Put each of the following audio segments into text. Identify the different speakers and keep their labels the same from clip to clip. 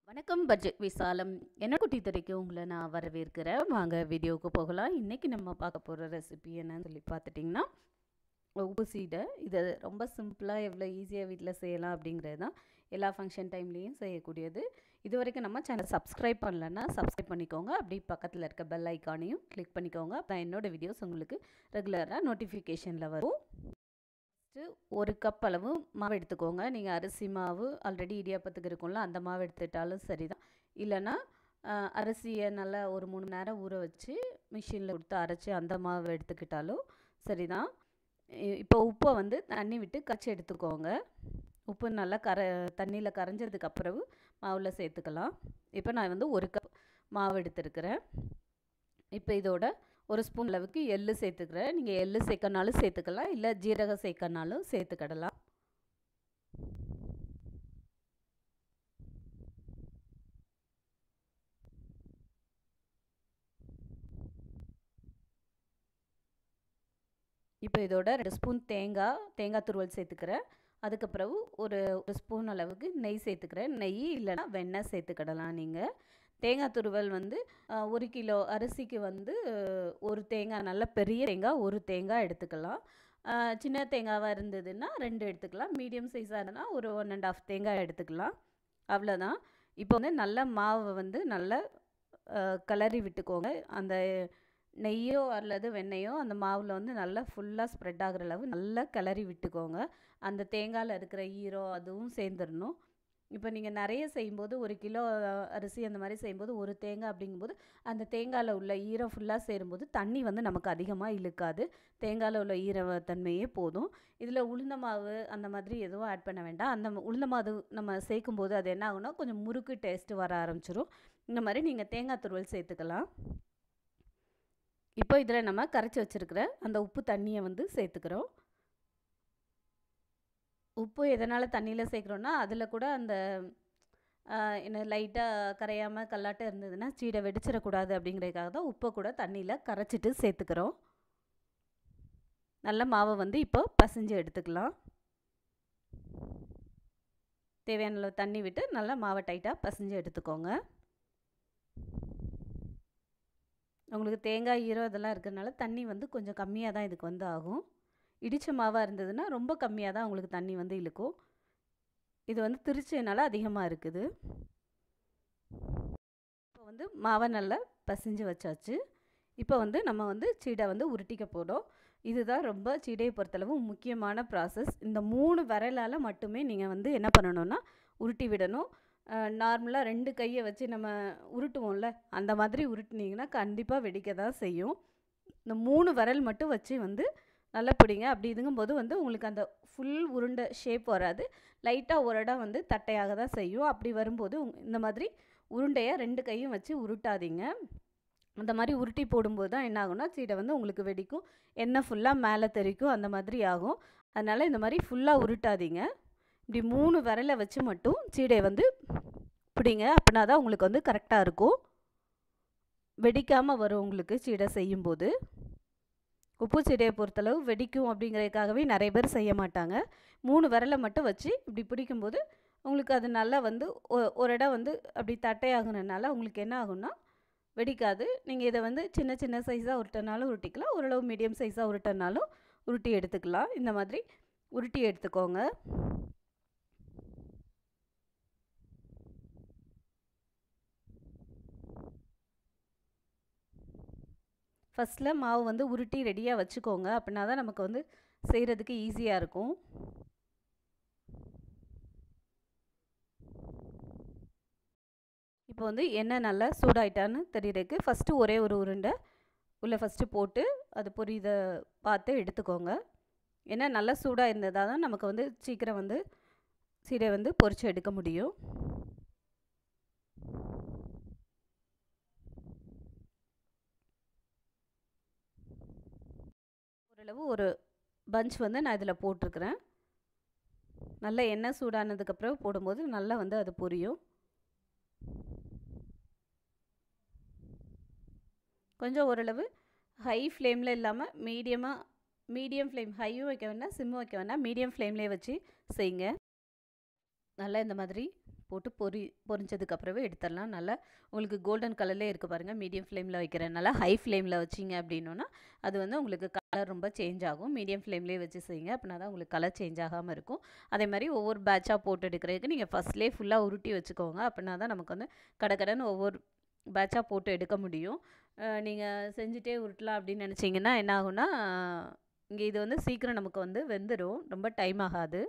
Speaker 1: வணக்கம் பட்ஜெட் விசாலம் என்ன குட்டி திரைக்கு உங்களை நான் வரவேற்கிறேன் வாங்க வீடியோவுக்கு போகலாம் இன்றைக்கி நம்ம பார்க்க போகிற ரெசிபி என்னன்னு சொல்லி பார்த்துட்டிங்கன்னா உப்பு சீடை இதை ரொம்ப சிம்பிளாக எவ்வளோ ஈஸியாக வீட்டில் செய்யலாம் அப்படிங்கிறது தான் எல்லா ஃபங்க்ஷன் டைம்லேயும் செய்யக்கூடியது இது வரைக்கும் நம்ம சேனல் சப்ஸ்கிரைப் பண்ணலன்னா சப்ஸ்கிரைப் பண்ணிக்கோங்க அப்படி பக்கத்தில் இருக்க பெல் ஐக்கானையும் கிளிக் பண்ணிக்கோங்க அப்போ என்னோடய வீடியோஸ் உங்களுக்கு ரெகுலராக நோட்டிஃபிகேஷனில் வரும் ஃபஸ்ட்டு ஒரு கப் அளவு மாவு எடுத்துக்கோங்க நீங்கள் அரிசி மாவு ஆல்ரெடி இடியாப்பத்துக்கு இருக்கும்ல அந்த மாவு எடுத்துட்டாலும் சரி தான் இல்லைன்னா அரிசியை நல்லா ஒரு மூணு மணி நேரம் ஊற வச்சு மிஷினில் கொடுத்து அரைச்சி அந்த மாவு எடுத்துக்கிட்டாலும் சரி தான் இப்போ உப்பை வந்து தண்ணி விட்டு கச்சி எடுத்துக்கோங்க உப்பு நல்லா கர தண்ணியில் கரைஞ்சதுக்கு அப்புறம் மாவில் சேர்த்துக்கலாம் இப்போ நான் வந்து ஒரு கப் மாவு எடுத்துருக்கிறேன் இப்போ இதோட ஒரு ஸ்பூன் அளவுக்கு எள்ளு சேர்த்துக்கிறேன் நீங்கள் எள்ளு சேர்க்கனாலும் சேர்த்துக்கலாம் இல்லை ஜீரகம் சேர்க்கனாலும் சேர்த்துக்கிடலாம் இப்போ இதோட ரெண்டு ஸ்பூன் தேங்காய் தேங்காய் துருவல் சேர்த்துக்கிறேன் அதுக்கப்புறம் ஒரு ஒரு ஸ்பூன் அளவுக்கு நெய் சேர்த்துக்கிறேன் நெய் இல்லைன்னா வெண்ணெய் சேர்த்துக்கிடலாம் நீங்கள் தேங்காய் துருவல் வந்து ஒரு கிலோ அரிசிக்கு வந்து ஒரு தேங்காய் நல்ல பெரிய தேங்காய் ஒரு தேங்காய் எடுத்துக்கலாம் சின்ன தேங்காவாக இருந்ததுன்னா ரெண்டு எடுத்துக்கலாம் மீடியம் சைஸாக இருந்தால் ஒரு ஒன் அண்ட் ஆஃப் தேங்காய் எடுத்துக்கலாம் அவ்வளோதான் இப்போ வந்து நல்ல மாவை வந்து நல்லா கிளறி விட்டுக்கோங்க அந்த நெய்யோ அல்லது வெண்ணெயோ அந்த மாவில் வந்து நல்லா ஃபுல்லாக ஸ்ப்ரெட் ஆகிற அளவு நல்லா கிளறி விட்டுக்கோங்க அந்த தேங்காயில் இருக்கிற ஈரம் அதுவும் சேர்ந்துடணும் இப்போ நீங்கள் நிறைய செய்யும்போது ஒரு கிலோ அரிசி அந்த மாதிரி செய்யும்போது ஒரு தேங்காய் அப்படிங்கும்போது அந்த தேங்காயில் உள்ள ஈரம் ஃபுல்லாக சேரும்போது தண்ணி வந்து நமக்கு அதிகமாக இழுக்காது தேங்காயில் உள்ள ஈரத்தன்மையே போதும் இதில் உளுந்த மாவு அந்த மாதிரி எதுவும் ஆட் பண்ண வேண்டாம் அந்த உளுந்த மாவு நம்ம சேர்க்கும்போது அது என்ன ஆகுனா கொஞ்சம் முறுக்கு டேஸ்ட்டு வர ஆரம்பிச்சிரும் இந்த மாதிரி நீங்கள் தேங்காய் துருவல் சேர்த்துக்கலாம் இப்போ இதில் நம்ம கரைச்சி வச்சுருக்கிற அந்த உப்பு தண்ணியை வந்து சேர்த்துக்கிறோம் உப்பு எதனால் தண்ணியில் சேர்க்குறோன்னா அதில் கூட அந்த என்ன லைட்டாக கரையாமல் கல்லாட்டம் இருந்ததுன்னா சீடை வெடிச்சிடக்கூடாது அப்படிங்கிறதுக்காக தான் உப்பை கூட தண்ணியில் கரைச்சிட்டு சேர்த்துக்கிறோம் நல்ல மாவை வந்து இப்போ பசைஞ்சு எடுத்துக்கலாம் தேவையான அளவு தண்ணி விட்டு நல்லா மாவை டைட்டாக பசைஞ்சு எடுத்துக்கோங்க உங்களுக்கு தேங்காய் ஈரம் இதெல்லாம் இருக்கிறதுனால தண்ணி வந்து கொஞ்சம் கம்மியாக தான் இதுக்கு வந்து ஆகும் இடித்த மாவாக இருந்ததுன்னா ரொம்ப கம்மியாக தான் உங்களுக்கு தண்ணி வந்து இழுக்கும் இது வந்து திருச்சினால அதிகமாக இருக்குது இப்போ வந்து மாவை நல்லா பசிஞ்சு வச்சாச்சு இப்போ வந்து நம்ம வந்து சீடை வந்து உருட்டிக்க போகிறோம் இதுதான் ரொம்ப சீடையை பொறுத்தளவு முக்கியமான ப்ராசஸ் இந்த மூணு விரலால் மட்டுமே நீங்கள் வந்து என்ன பண்ணணும்னா உருட்டி விடணும் நார்மலாக ரெண்டு கையை வச்சு நம்ம உருட்டுவோம்ல அந்த மாதிரி உருட்டினீங்கன்னா கண்டிப்பாக வெடிக்க தான் செய்யும் இந்த மூணு விரல் மட்டும் வச்சு வந்து நல்லா பிடிங்க அப்படி இதுங்கும்போது வந்து உங்களுக்கு அந்த ஃபுல் உருண்டை ஷேப் வராது லைட்டாக ஒரு இடம் வந்து தட்டையாக தான் செய்யும் அப்படி வரும்போது இந்த மாதிரி உருண்டையை ரெண்டு கையும் வச்சு உருட்டாதீங்க அந்த மாதிரி உருட்டி போடும்போது தான் என்ன ஆகும்னா சீடை வந்து உங்களுக்கு வெடிக்கும் எண்ணெய் ஃபுல்லாக மேலே தெரிக்கும் அந்த மாதிரி ஆகும் அதனால் இந்த மாதிரி ஃபுல்லாக உருட்டாதீங்க இப்படி மூணு விரலை வச்சு மட்டும் சீடையை வந்து பிடிங்க அப்படின்னா தான் உங்களுக்கு வந்து கரெக்டாக இருக்கும் வெடிக்காமல் வரும் உங்களுக்கு சீடை செய்யும்போது உப்பு சீடையை பொறுத்தளவு வெடிக்கும் அப்படிங்கிறதுக்காகவே நிறைய பேர் செய்ய மாட்டாங்க மூணு விரலை மட்டும் வச்சு இப்படி பிடிக்கும்போது உங்களுக்கு அது நல்லா வந்து ஒரு இடம் வந்து அப்படி தட்டையாகுனனால உங்களுக்கு என்ன ஆகும்னா வெடிக்காது நீங்கள் இதை வந்து சின்ன சின்ன சைஸாக உருட்டினாலும் உருட்டிக்கலாம் ஓரளவு மீடியம் சைஸாக உருட்டினாலும் உருட்டி எடுத்துக்கலாம் இந்த மாதிரி உருட்டி எடுத்துக்கோங்க ஃபஸ்ட்டில் மாவு வந்து உருட்டி ரெடியாக வச்சுக்கோங்க அப்படின்னா தான் நமக்கு வந்து செய்கிறதுக்கு ஈஸியாக இருக்கும் இப்போ வந்து எண்ணெய் நல்லா சூடாயிட்டான்னு தெரியறதுக்கு ஃபஸ்ட்டு ஒரே ஒரு உருண்டை உள்ளே ஃபஸ்ட்டு போட்டு அது பொரியுத பார்த்து எடுத்துக்கோங்க ஏன்னா நல்லா சூடாக இருந்ததாக தான் நமக்கு வந்து சீக்கிரம் வந்து சீடை வந்து பொரித்து எடுக்க முடியும் ஓரளவு ஒரு பஞ்ச் வந்து நான் இதில் போட்டிருக்கிறேன் நல்லா எண்ணெய் சூடானதுக்கப்புறம் போடும்போது நல்லா வந்து அது பொரியும் கொஞ்சம் ஓரளவு ஹை ஃப்ளேமில் இல்லாமல் மீடியமாக மீடியம் ஃப்ளேம் ஹையும் வைக்க வேண்டாம் சிம்மும் வைக்க வேண்டாம் மீடியம் ஃப்ளேம்லேயே வச்சு செய்யுங்க நல்லா இந்த மாதிரி போட்டு பொரி பொரிஞ்சதுக்கப்புறமே எடுத்துடலாம் நல்லா உங்களுக்கு கோல்டன் கலர்லேயே இருக்குது பாருங்கள் மீடியம் ஃப்ளேமில் வைக்கிறனால ஹை ஃப்ளேமில் வச்சிங்க அப்படின்னா அது வந்து உங்களுக்கு கலர் ரொம்ப சேஞ்ச் ஆகும் மீடியம் ஃப்ளேம்லேயே வச்சு செய்யுங்க அப்படின்னா தான் உங்களுக்கு கலர் சேஞ்ச் ஆகாமல் இருக்கும் அதே மாதிரி ஒவ்வொரு பேட்சாக போட்டு எடுக்கிறதுக்கு நீங்கள் ஃபஸ்ட்லேயே ஃபுல்லாக உருட்டி வச்சுக்கோங்க அப்படின்னா தான் நமக்கு வந்து கடகடன்னு ஒவ்வொரு பேட்சாக போட்டு எடுக்க முடியும் நீங்கள் செஞ்சுட்டே உருட்டலாம் அப்படின்னு நினச்சிங்கன்னா என்ன ஆகும்னா இங்கே இது வந்து சீக்கிரம் நமக்கு வந்து வெந்துடும் ரொம்ப டைம் ஆகாது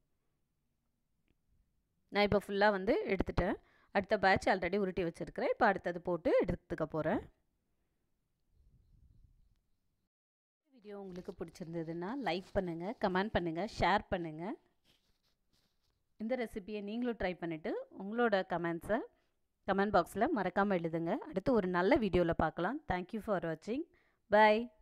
Speaker 1: நான் இப்போ ஃபுல்லாக வந்து எடுத்துட்டேன் அடுத்த பேட்ச் ஆல்ரெடி உருட்டி வச்சுருக்கிறேன் இப்போ அடுத்தது போட்டு எடுத்துக்க போகிறேன் வீடியோ உங்களுக்கு பிடிச்சிருந்ததுன்னா லைக் பண்ணுங்கள் கமெண்ட் பண்ணுங்கள் ஷேர் பண்ணுங்கள் இந்த ரெசிபியை நீங்களும் ட்ரை பண்ணிவிட்டு உங்களோட கமெண்ட்ஸை கமெண்ட் பாக்ஸில் மறக்காமல் எழுதுங்க அடுத்து ஒரு நல்ல வீடியோவில் பார்க்கலாம் தேங்க்யூ ஃபார் வாட்சிங் பாய்